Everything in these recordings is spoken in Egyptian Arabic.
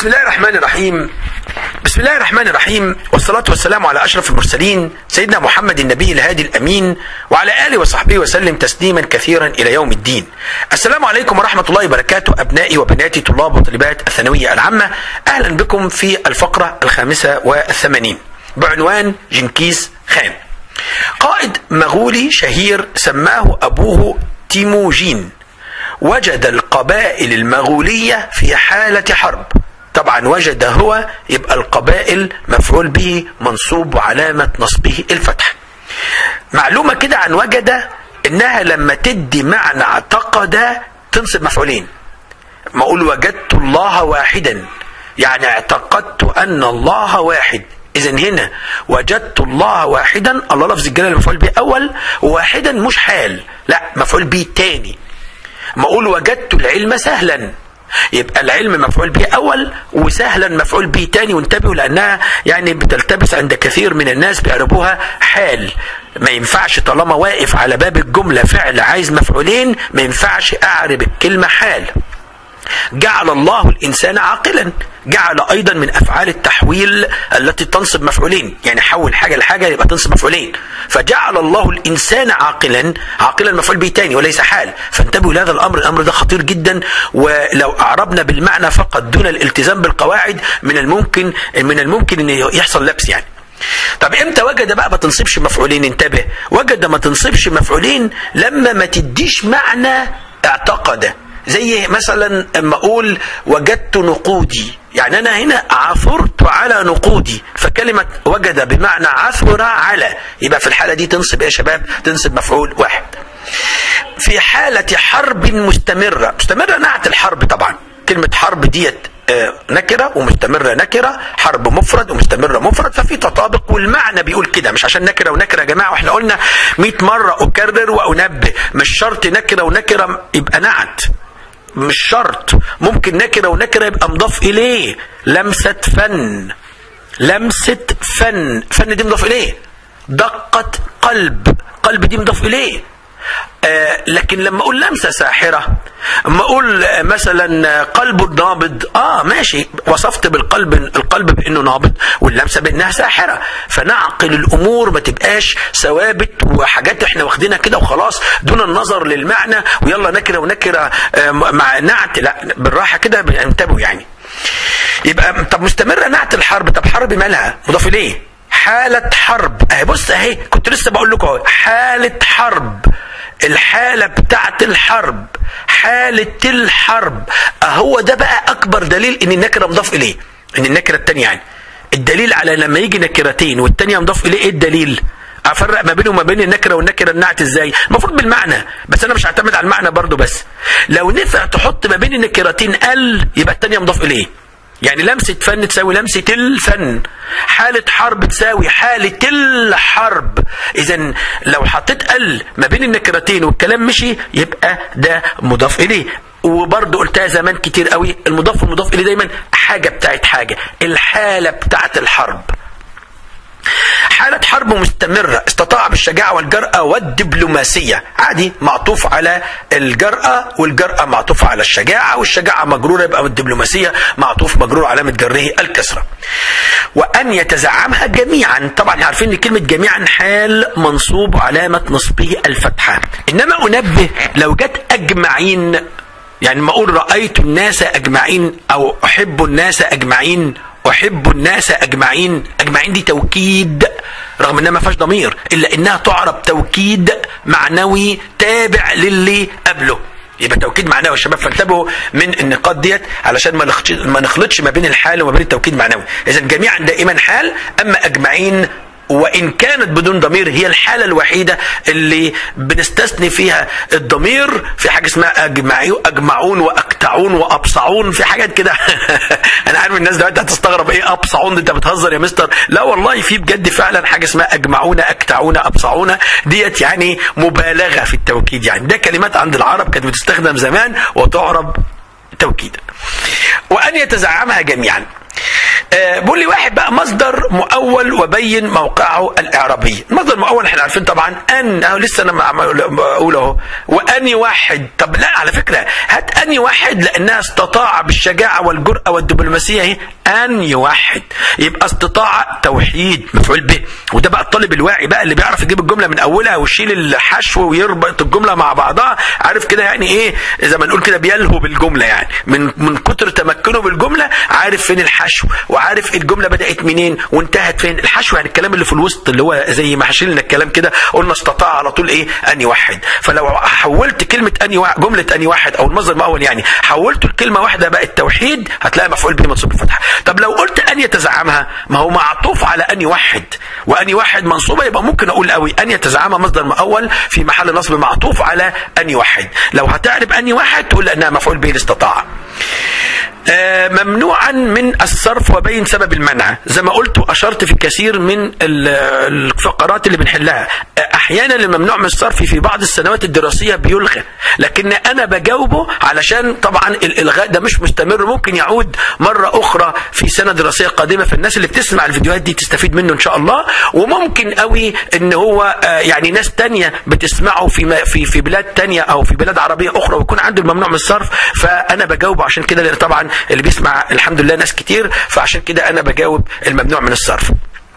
بسم الله الرحمن الرحيم بسم الله الرحمن الرحيم والصلاة والسلام على أشرف المرسلين سيدنا محمد النبي الهادي الأمين وعلى آله وصحبه وسلم تسليما كثيرا إلى يوم الدين السلام عليكم ورحمة الله وبركاته أبنائي وبناتي طلاب وطالبات الثانوية العامة أهلا بكم في الفقرة الخامسة والثمانين بعنوان جنكيز خان قائد مغولي شهير سماه أبوه تيموجين وجد القبائل المغولية في حالة حرب طبعا وجد هو يبقى القبائل مفعول به منصوب وعلامة نصبه الفتح معلومة كده عن وجد انها لما تدي معنى اعتقد تنصب مفعولين ما اقول وجدت الله واحدا يعني اعتقدت ان الله واحد اذا هنا وجدت الله واحدا الله لفظ الجلاله مفعول به اول وواحدا مش حال لا مفعول به تاني ما اقول وجدت العلم سهلا يبقى العلم مفعول به اول وسهلا مفعول به تاني وانتبهوا لانها يعني بتلتبس عند كثير من الناس بيعربوها حال ما ينفعش طالما واقف على باب الجمله فعل عايز مفعولين ما ينفعش اعرب الكلمه حال جعل الله الانسان عاقلا جعل ايضا من افعال التحويل التي تنصب مفعولين يعني حول حاجه لحاجه يبقى تنصب مفعولين فجعل الله الانسان عاقلا عاقلا مفعول به تاني وليس حال فانتبهوا لهذا الامر الامر ده خطير جدا ولو اعربنا بالمعنى فقط دون الالتزام بالقواعد من الممكن من الممكن ان يحصل لبس يعني طب امتى وجد بقى ما تنصبش مفعولين انتبه وجد ما تنصبش مفعولين لما ما تديش معنى اعتقد زي مثلا اما اقول وجدت نقودي يعني انا هنا عثرت على نقودي فكلمه وجد بمعنى عثر على يبقى في الحاله دي تنصب ايه يا شباب تنصب مفعول واحد في حاله حرب مستمره مستمره نعت الحرب طبعا كلمه حرب ديت نكرة ومستمرة نكرة حرب مفرد ومستمرة مفرد ففي تطابق والمعنى بيقول كده مش عشان نكرة ونكرة يا جماعة واحنا قلنا 100 مرة أكرر وأنبه مش شرط نكرة ونكرة يبقى نعت مش شرط ممكن نكره ونكره يبقى مضاف اليه لمسه فن لمسه فن فن دي مضاف اليه دقه قلب قلب دي مضاف اليه آه لكن لما اقول لمسه ساحره اما اقول آه مثلا قلب نابض اه ماشي وصفت بالقلب القلب بانه نابض واللمسه بانها ساحره فنعقل الامور ما تبقاش ثوابت وحاجات احنا واخدينها كده وخلاص دون النظر للمعنى ويلا نكره ونكره آه مع نعت لا بالراحه كده انتبهوا يعني يبقى طب مستمره نعت الحرب طب حرب مالها مضاف اليه حالة حرب اهي بص اهي كنت لسه بقول لكم اهو حالة حرب الحالة بتاعت الحرب حالة الحرب اهو ده بقى اكبر دليل ان النكرة مضاف اليه ان النكرة التانية يعني الدليل على لما يجي نكرتين والتانية مضاف اليه ايه الدليل افرق ما بينه وما بين النكره والنكره النعت ازاي المفروض بالمعنى بس انا مش هعتمد على المعنى برضو بس لو نفع تحط ما بين النكرتين ال يبقى التانية مضاف اليه يعني لمسة فن تساوي لمسة الفن حالة حرب تساوي حالة الحرب إذا لو حطيت ال ما بين النكرتين والكلام مشي يبقى ده مضاف إليه وبرضه قلتها زمان كتير قوي المضاف والمضاف إليه دايما حاجة بتاعت حاجة الحالة بتاعت الحرب حالة حرب مستمرة استطاع بالشجاعة والجرأة والدبلوماسية عادي معطوف على الجرأة والجرأة معطوفة على الشجاعة والشجاعة مجرورة يبقى الدبلوماسية معطوف مجرور علامة جره الكسرة وأن يتزعمها جميعا طبعا عارفين ان كلمة جميعا حال منصوب علامة نصبه الفتحة إنما أنبه لو جت أجمعين يعني ما أقول رأيت الناس أجمعين أو أحب الناس أجمعين احب الناس اجمعين اجمعين دي توكيد رغم انها ما فيهاش ضمير الا انها تعرب توكيد معنوي تابع للي قبله يبقى توكيد معنوي يا شباب فانتبهوا من النقاط ديت علشان ما ما نخلطش ما بين الحال وما بين التوكيد معنوي اذا جميعا دائما حال اما اجمعين وان كانت بدون ضمير هي الحاله الوحيده اللي بنستثني فيها الضمير في حاجه اسمها اجمعون واقتعون وابصعون في حاجات كده انا عارف الناس دلوقتي هتستغرب ايه ابصعون انت بتهزر يا مستر لا والله في بجد فعلا حاجه اسمها اجمعون اقتعون ابصعون ديت يعني مبالغه في التوكيد يعني ده كلمات عند العرب كانت بتستخدم زمان وتعرب توكيدا وان يتزعمها جميعا آه بيقول لي واحد بقى مصدر مؤول وبين موقعه الاعرابي المصدر المؤول احنا عارفين طبعا ان اهو لسه انا بقول اهو واني واحد طب لا على فكره هات اني واحد لانها استطاع بالشجاعه والجرأه والدبلوماسيه اهي ان يوحد يبقى استطاع توحيد مفعول به وده بقى الطالب الواعي بقى اللي بيعرف يجيب الجمله من اولها ويشيل الحشو ويربط الجمله مع بعضها عارف كده يعني ايه زي ما نقول كده بيلهو بالجمله يعني من من كتر تمكنه بالجمله عارف فين الحشو وعارف الجمله بدات منين وانتهت فين الحشو يعني الكلام اللي في الوسط اللي هو زي ما حشيلنا الكلام كده قلنا استطاع على طول ايه ان يوحد فلو حولت كلمه ان يوحد جمله ان يوحد او المصدر الاول يعني حولته لكلمه واحده بقت توحيد هتلاقي مفعول به منصوب بالفتحه طب لو قلت ان يتزعمها ما هو معطوف على ان يوحد وان يوحد منصوبه يبقى ممكن اقول قوي ان يتزعمها مصدر مؤول في محل نصب معطوف على ان يوحد لو هتعرب ان يوحد تقول لانها مفعول به الاستطاع آه ممنوعا من الصرف وبين سبب المنع زي ما قلت واشرت في كثير من الفقرات اللي بنحلها احيانا الممنوع من الصرف في بعض السنوات الدراسيه بيلغى لكن انا بجاوبه علشان طبعا الالغاء ده مش مستمر ممكن يعود مره اخرى في سنه دراسيه قادمه فالناس اللي بتسمع الفيديوهات دي تستفيد منه ان شاء الله وممكن قوي ان هو آه يعني ناس تانية بتسمعه في في في بلاد تانية او في بلاد عربيه اخرى ويكون عنده الممنوع من الصرف فانا بجاوبه عشان كده لان طبعا اللي بيسمع الحمد لله ناس كتير فعشان كده انا بجاوب الممنوع من الصرف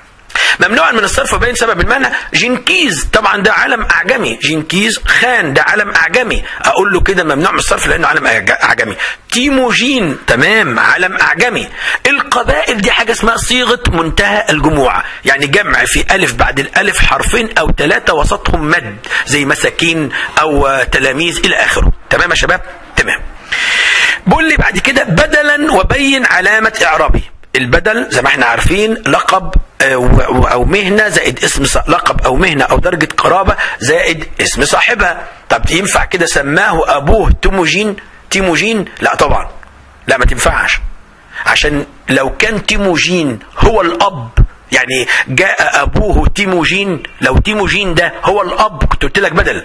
ممنوع من الصرف بين سبب المنع جنكيز طبعا ده علم اعجمي جنكيز خان ده علم اعجمي اقول له كده ممنوع من الصرف لانه علم اعجمي تيموجين تمام علم اعجمي القبائل دي حاجه اسمها صيغه منتهى الجموع يعني جمع في الف بعد الالف حرفين او ثلاثه وسطهم مد زي مساكين او تلاميذ الى اخره تمام يا شباب تمام بقول لي بعد كده بدلا وبين علامه اعرابي البدل زي ما احنا عارفين لقب او مهنه زائد اسم لقب او مهنه او درجه قرابه زائد اسم صاحبها طب ينفع كده سماه ابوه تيموجين تيموجين لا طبعا لا ما تنفعش عشان لو كان تيموجين هو الاب يعني جاء ابوه تيموجين لو تيموجين ده هو الاب كنت قلت لك بدل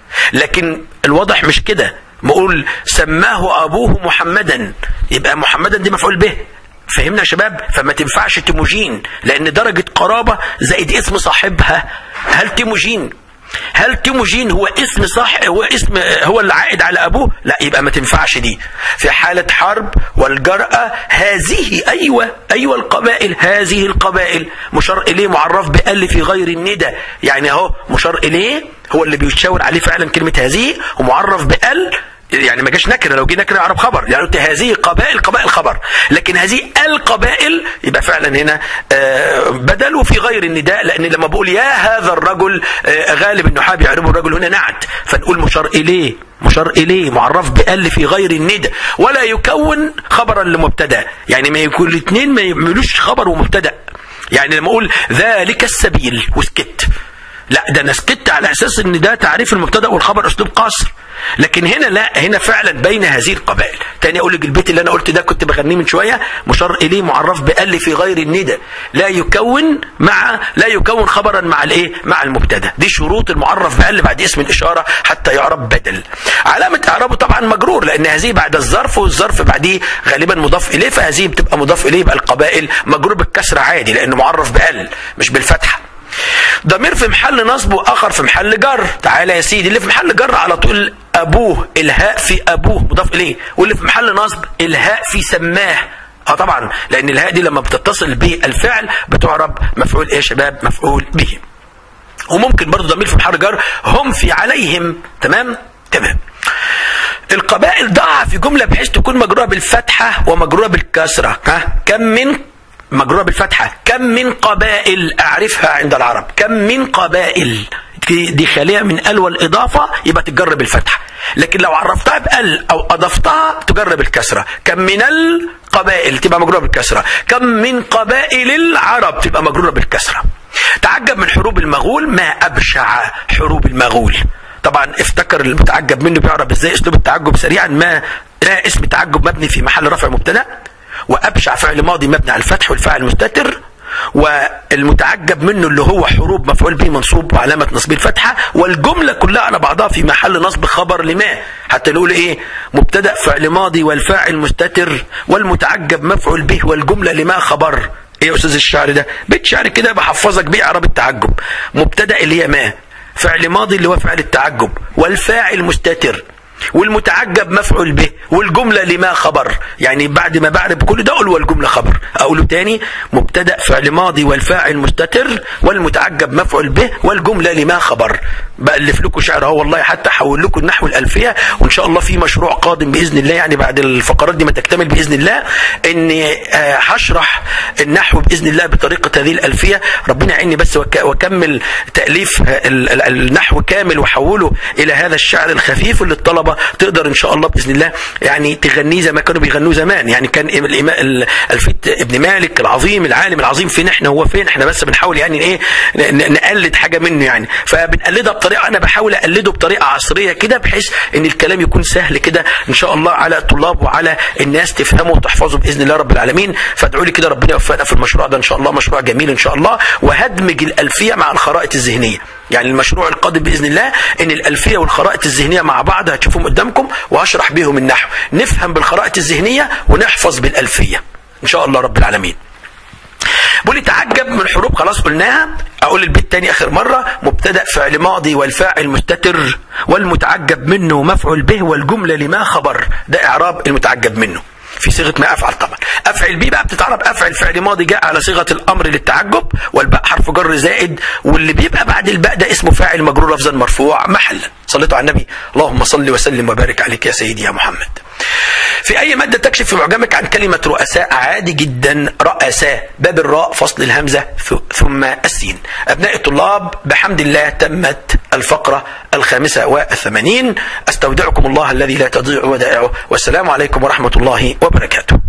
لكن الواضح مش كده بقول سماه ابوه محمدا يبقى محمدا دي مفعول به فهمنا يا شباب فما تنفعش تيموجين لان درجة قرابة زائد اسم صاحبها هل تيموجين هل تيموجين هو اسم صح هو اسم هو اللي عائد على ابوه لا يبقى ما تنفعش دي في حالة حرب والجرأة هذه ايوه ايوه القبائل هذه القبائل مشار اليه معرف بال في غير الندى يعني اهو مشار اليه هو اللي بيشاور عليه فعلا كلمة هذه ومعرف بال يعني ما جاش نكره لو جه نكره يعرف خبر يعني قلت هذه قبائل قبائل خبر لكن هذه القبائل يبقى فعلا هنا بدل وفي غير النداء لان لما بقول يا هذا الرجل غالب النحاة بيعربوا الرجل هنا نعت فنقول مشار اليه مشار اليه معرف بال في غير الندى ولا يكون خبرا لمبتدا يعني ما يكون الاثنين ما يعملوش خبر ومبتدا يعني لما اقول ذلك السبيل وسكت لا ده انا سكت على اساس ان ده تعريف المبتدا والخبر اسلوب قصر لكن هنا لا هنا فعلا بين هذه القبائل تاني اقول لك البيت اللي انا قلت ده كنت بغنيه من شويه مشار اليه معرف بال في غير الندى لا يكون مع لا يكون خبرا مع الايه مع المبتدا دي شروط المعرف بال بعد اسم الاشاره حتى يعرب بدل علامه اعرابه طبعا مجرور لان هذه بعد الظرف والظرف بعديه غالبا مضاف اليه فهذه بتبقى مضاف اليه يبقى القبائل مجرور بالكسر عادي لانه معرف بال مش بالفتحه ضمير في محل نصب واخر في محل جر تعالى يا سيدي اللي في محل جر على طول ابوه الهاء في ابوه مضاف اليه واللي في محل نصب الهاء في سماه اه طبعا لان الهاء دي لما بتتصل بالفعل بتعرب مفعول ايه يا شباب مفعول به وممكن برضه ضمير في محل جر هم في عليهم تمام تمام القبائل ضعها في جمله بحيث تكون مجروره بالفتحه ومجروره بالكسره ها كم من مجروره بالفتحه كم من قبائل اعرفها عند العرب كم من قبائل دي خاليه من ال والاضافه يبقى تجر بالفتحه لكن لو عرفتها بال او اضفتها تجر بالكسره كم من القبائل تبقى مجروره بالكسره كم من قبائل العرب تبقى مجروره بالكسره تعجب من حروب المغول ما ابشع حروب المغول طبعا افتكر المتعجب منه بيعرف ازاي اسلوب التعجب سريعا ما لا اسم تعجب مبني في محل رفع مبتدا وابشع فعل ماضي مبني على الفتح والفاعل مستتر والمتعجب منه اللي هو حروب مفعول به منصوب وعلامة نصبه الفتحة والجملة كلها على بعضها في محل نصب خبر لما حتى نقول ايه مبتدأ فعل ماضي والفاعل مستتر والمتعجب مفعول به والجملة لما خبر ايه يا استاذ الشعر ده بيت شعر كده بحفظك بيه اعراب التعجب مبتدأ اللي هي ما فعل ماضي اللي هو فعل التعجب والفاعل مستتر والمتعجب مفعول به والجملة لما خبر يعني بعد ما بعرف كل ده أقول والجملة خبر أقوله تاني مبتدأ فعل ماضي والفاعل مستتر والمتعجب مفعول به والجملة لما خبر بألف لكم شعر اهو والله حتى حول لكم النحو الألفية وإن شاء الله في مشروع قادم بإذن الله يعني بعد الفقرات دي ما تكتمل بإذن الله إني هشرح النحو بإذن الله بطريقة هذه الألفية ربنا يعيني بس وكمل تأليف النحو كامل وحوله إلى هذا الشعر الخفيف اللي الطلبة تقدر ان شاء الله باذن الله يعني تغنيه زي ما كانوا بيغنوه زمان يعني كان الامام الفت ابن مالك العظيم العالم العظيم فين احنا هو فين احنا بس بنحاول يعني ايه نقلد حاجه منه يعني فبنقلدها بطريقه انا بحاول اقلده بطريقه عصريه كده بحيث ان الكلام يكون سهل كده ان شاء الله على الطلاب وعلى الناس تفهمه وتحفظه باذن الله رب العالمين فادعوا لي كده ربنا يوفقنا في المشروع ده ان شاء الله مشروع جميل ان شاء الله وهدمج الالفيه مع الخرائط الذهنيه يعني المشروع القادم باذن الله ان الالفيه والخرائط الذهنيه مع بعض هتشوفهم قدامكم واشرح بيهم النحو نفهم بالخرائط الذهنيه ونحفظ بالالفيه ان شاء الله رب العالمين بقول تعجب من الحروب خلاص قلناها اقول البيت تاني اخر مره مبتدا فعل ماضي والفاعل مستتر والمتعجب منه مفعول به والجمله لما خبر ده اعراب المتعجب منه في صيغه ما افعل طبعا افعل بيه بقى بتتعرب افعل فعل ماضي جاء على صيغه الامر للتعجب والباء حرف جر زائد واللي بيبقى بعد الباء ده اسمه فاعل مجرور لفظا مرفوع محلا صليتوا على النبي اللهم صل وسلم وبارك عليك يا سيدي يا محمد في اي ماده تكشف في معجمك عن كلمه رؤساء عادي جدا رؤساء باب الراء فصل الهمزه ثم السين ابناء الطلاب بحمد الله تمت الفقره الخامسه والثمانين استودعكم الله الذي لا تضيع ودائعه والسلام عليكم ورحمه الله وبركاته